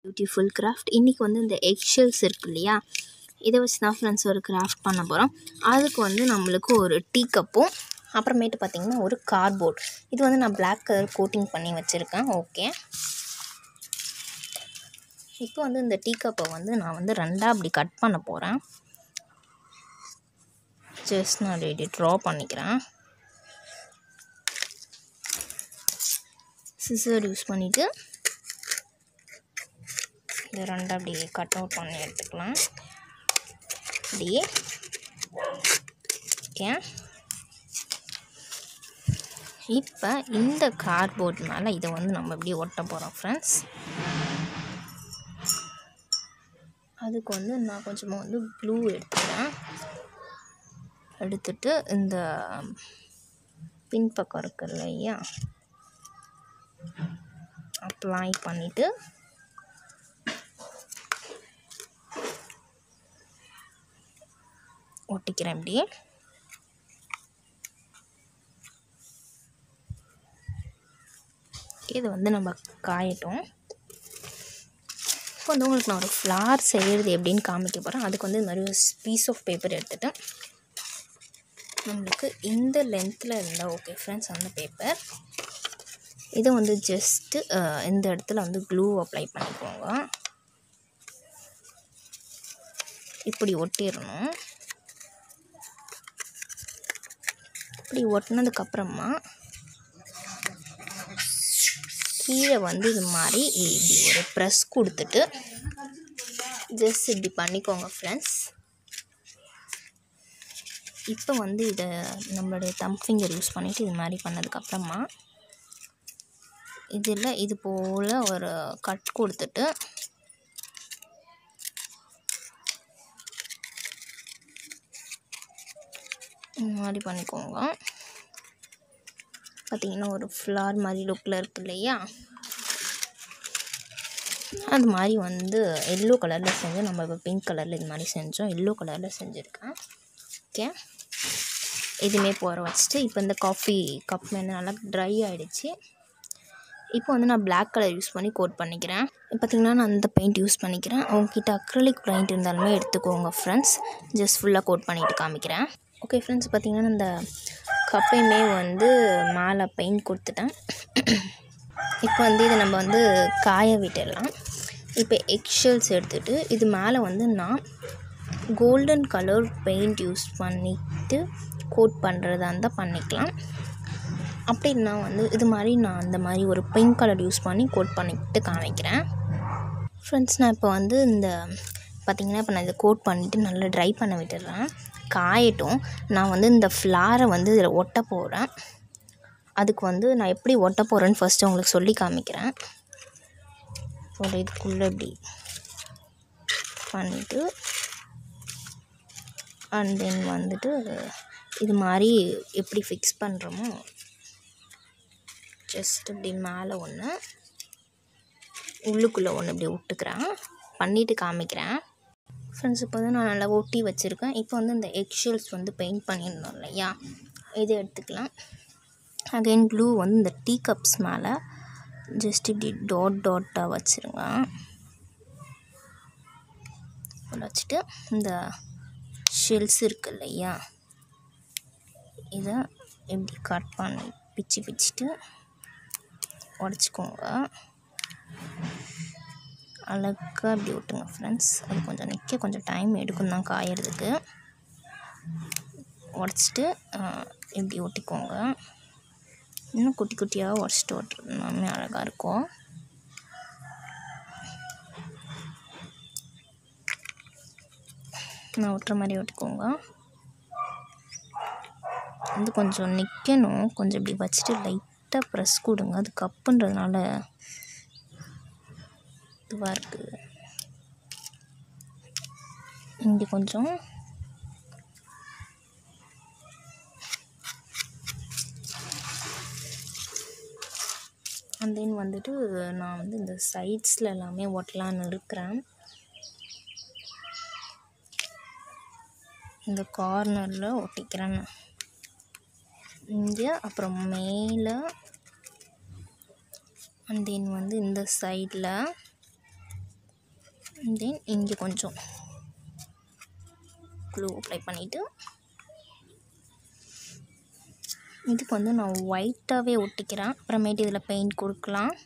beautiful craft இன்றைக்கி வந்து இந்த எக் ஷெல்ஸ் இருக்கு இல்லையா இதை வச்சு தான் ஃப்ரெண்ட்ஸ் ஒரு கிராஃப்ட் பண்ண போகிறோம் அதுக்கு வந்து நம்மளுக்கு ஒரு டீ கப்பும் அப்புறமேட்டு பார்த்திங்கன்னா ஒரு கார்ட்போர்ட் இது வந்து நான் பிளாக் கலர் கோட்டிங் பண்ணி வச்சுருக்கேன் ஓகே இப்போ வந்து இந்த டீ கப்பை வந்து நான் வந்து ரெண்டாக அப்படி கட் பண்ண போகிறேன் ஜஸ்ட் நான் ரெடி ட்ரா பண்ணிக்கிறேன் சிசர் யூஸ் பண்ணிவிட்டு இது ரெண்டாக அப்படி கட் அவுட் பண்ணி எடுத்துக்கலாம் அப்படியே ஓகே இப்போ இந்த கார்ட்போர்ட் மேலே இதை வந்து நம்ம இப்படி ஒட்ட போகிறோம் ஃப்ரெண்ட்ஸ் அதுக்கு வந்து நான் கொஞ்சமாக வந்து ப்ளூ எடுத்துக்கிறேன் எடுத்துட்டு இந்த பின்பக்கம் இருக்கு இல்லையா அப்ளை பண்ணிவிட்டு ஒட்டிக்கிறேன் இப்படி இது வந்து நம்ம காயட்டும் இப்போ வந்து உங்களுக்கு நான் ஒரு ஃப்ளார் செய்கிறது எப்படின்னு காமிக்க போகிறேன் அதுக்கு வந்து இந்த மாதிரி ஒரு பீஸ் ஆஃப் பேப்பர் எடுத்துகிட்டு நம்மளுக்கு இந்த லென்த்தில் இருந்தால் ஓகே ஃப்ரெண்ட்ஸ் அந்த பேப்பர் இதை வந்து ஜஸ்ட்டு இந்த இடத்துல வந்து க்ளூ அப்ளை பண்ணிக்கோங்க இப்படி ஒட்டிடணும் இப்படி ஒட்டினதுக்கப்புறமா கீழே வந்து இது மாதிரி இப்படி ஒரு ப்ரெஸ் கொடுத்துட்டு ஜஸ்ட் இப்படி பண்ணிக்கோங்க ஃப்ரெண்ட்ஸ் இப்போ வந்து இதை நம்மளுடைய தம் ஃபிங்கர் யூஸ் பண்ணிவிட்டு இது மாதிரி பண்ணதுக்கப்புறமா இதில் இது போல் ஒரு கட் கொடுத்துட்டு இந்த மாதிரி பண்ணிக்கோங்க பார்த்திங்கன்னா ஒரு ஃப்ளார் மாதிரி லுக்கில் இருக்கு இல்லையா அது மாதிரி வந்து எல்லோ கலரில் செஞ்சு நம்ம இப்போ பிங்க் கலரில் இது மாதிரி செஞ்சோம் எல்லோ கலரில் செஞ்சுருக்கேன் ஓகே இதுவுமே போகிற வச்சுட்டு இப்போ இந்த காஃபி கப் வந்து நல்லா ட்ரை ஆகிடுச்சு இப்போ வந்து நான் பிளாக் கலர் யூஸ் பண்ணி கோட் பண்ணிக்கிறேன் பார்த்திங்கன்னா நான் அந்த பெயிண்ட் யூஸ் பண்ணிக்கிறேன் அவங்கக்கிட்ட அக்ரலிக் பெயிண்ட் இருந்தாலுமே எடுத்துக்கோங்க ஃப்ரெண்ட்ஸ் ஜஸ்ட் ஃபுல்லாக கோட் பண்ணிவிட்டு காமிக்கிறேன் ஓகே ஃப்ரெண்ட்ஸ் பார்த்திங்கன்னா இந்த கப்பையுமே வந்து மேலே பெயிண்ட் கொடுத்துட்டேன் இப்போ வந்து இதை நம்ம வந்து காய விட்டுடலாம் இப்போ எக்ஷெல்ஸ் எடுத்துகிட்டு இது மேலே வந்து நான் கோல்டன் கலர் பெயிண்ட் யூஸ் பண்ணிவிட்டு கோட் பண்ணுறதா இருந்தால் பண்ணிக்கலாம் அப்படின்னா வந்து இது மாதிரி நான் அந்த மாதிரி ஒரு பிங்க் கலர் யூஸ் பண்ணி கோட் பண்ணிக்கிட்டு காமிக்கிறேன் ஃப்ரெண்ட்ஸ் நான் இப்போ வந்து இந்த பார்த்திங்கன்னா இப்போ நான் இதை கோட் பண்ணிவிட்டு நல்லா ட்ரை பண்ண விட்டுடுறேன் காயட்டும் நான் வந்து இந்த ஃப்ளாரை வந்து இதில் ஒட்ட போகிறேன் அதுக்கு வந்து நான் எப்படி ஒட்ட போகிறேன்னு ஃபஸ்ட்டு உங்களுக்கு சொல்லி காமிக்கிறேன் ஒரு இதுக்குள்ளே இப்படி பண்ணிவிட்டு அண்ட் தென் வந்துட்டு இது மாதிரி எப்படி ஃபிக்ஸ் பண்ணுறோமோ ஜஸ்ட் இப்படி மேலே ஒன்று உள்ளுக்குள்ளே ஒன்று இப்படி விட்டுக்கிறேன் பண்ணிவிட்டு காமிக்கிறேன் ஃப்ரெண்ட்ஸ் இப்போ வந்து நான் நல்லா ஒட்டி வச்சுருக்கேன் இப்போ வந்து இந்த எக்ஷெல்ஸ் வந்து பெயிண்ட் பண்ணியிருந்தோம் இல்லையா இதை எடுத்துக்கலாம் அகைன் க்ளூ வந்து இந்த டீ கப்ஸ் மேலே ஜஸ்ட் இப்படி டாட் டாட்டாக வச்சுருங்க வச்சுட்டு இந்த ஷெல்ஸ் இருக்கு இல்லையா இதை இப்படி கட் பண்ணி பிச்சு பிச்சுட்டு உடச்சிக்கோங்க அழகாக அப்படி விட்டுங்க ஃப்ரெண்ட்ஸ் அது கொஞ்சம் நிற்க கொஞ்சம் டைம் எடுக்கும் தான் காயறதுக்கு உடச்சிட்டு இப்படி ஒட்டிக்கோங்க இன்னும் குட்டி குட்டியாக உடச்சிட்டு ஓட்டுறதுனாலுமே அழகாக இருக்கும் நான் ஒட்டுற மாதிரி ஒட்டிக்கோங்க வந்து கொஞ்சம் நிற்கணும் கொஞ்சம் இப்படி வச்சுட்டு லைட்டாக ப்ரெஸ் கொடுங்க அது கப்புன்றதுனால இதுவாக இருக்குது இங்கே கொஞ்சம் அண்ட் தென் வந்துட்டு நான் வந்து இந்த சைட்ஸில் எல்லாமே ஒட்டலான்னு இருக்கிறேன் இந்த கார்னரில் ஒட்டிக்கிறேன் இங்கே அப்புறம் மேலே அண்ட் தென் வந்து இந்த சைடில் தென் இங்கே கொஞ்சம் க்ளூ அப்ளை பண்ணிவிட்டு இதுக்கு வந்து நான் ஒயிட்டாகவே ஒட்டிக்கிறேன் அப்புறமேட்டு இதில் பெயிண்ட் கொடுக்கலாம்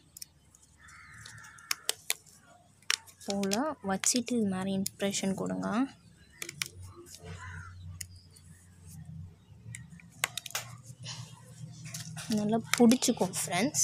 போல் வச்சுட்டு இது மாதிரி இம்ப்ரெஷன் கொடுங்க நல்லா பிடிச்சிக்கும் ஃப்ரெண்ட்ஸ்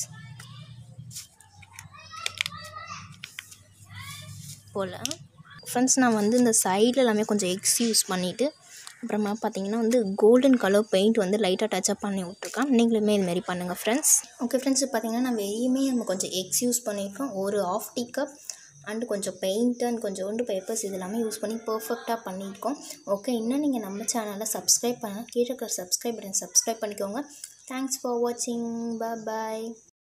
போல் ஃப்ரெண்ட்ஸ் நான் வந்து இந்த சைடில் எல்லாமே கொஞ்சம் எக்ஸ் யூஸ் பண்ணிவிட்டு அப்புறமா பார்த்தீங்கன்னா வந்து கோல்டன் கலர் பெயிண்ட் வந்து லைட்டாக டச்சப் பண்ணி விட்ருக்கேன் நீங்களுமே இதுமாரி பண்ணுங்கள் ஃப்ரெண்ட்ஸ் ஓகே ஃப்ரெண்ட்ஸ் பார்த்தீங்கன்னா நான் வெளியுமே நம்ம கொஞ்சம் எக்ஸ் யூஸ் பண்ணியிருக்கோம் ஒரு ஆஃப் டீ கப் அண்டு கொஞ்சம் பெயிண்ட் அண்ட் கொஞ்சோண்டு பேப்பர்ஸ் இது எல்லாமே யூஸ் பண்ணி பர்ஃபெக்டாக பண்ணியிருக்கோம் ஓகே இன்னும் நீங்கள் நம்ம சேனலை சப்ஸ்கிரைப் பண்ணால் கீழே இருக்கிற சப்ஸ்கிரைப் பட்டன் சப்ஸ்கிரைப் பண்ணிக்கோங்க தேங்க்ஸ் ஃபார் வாட்சிங் பாய்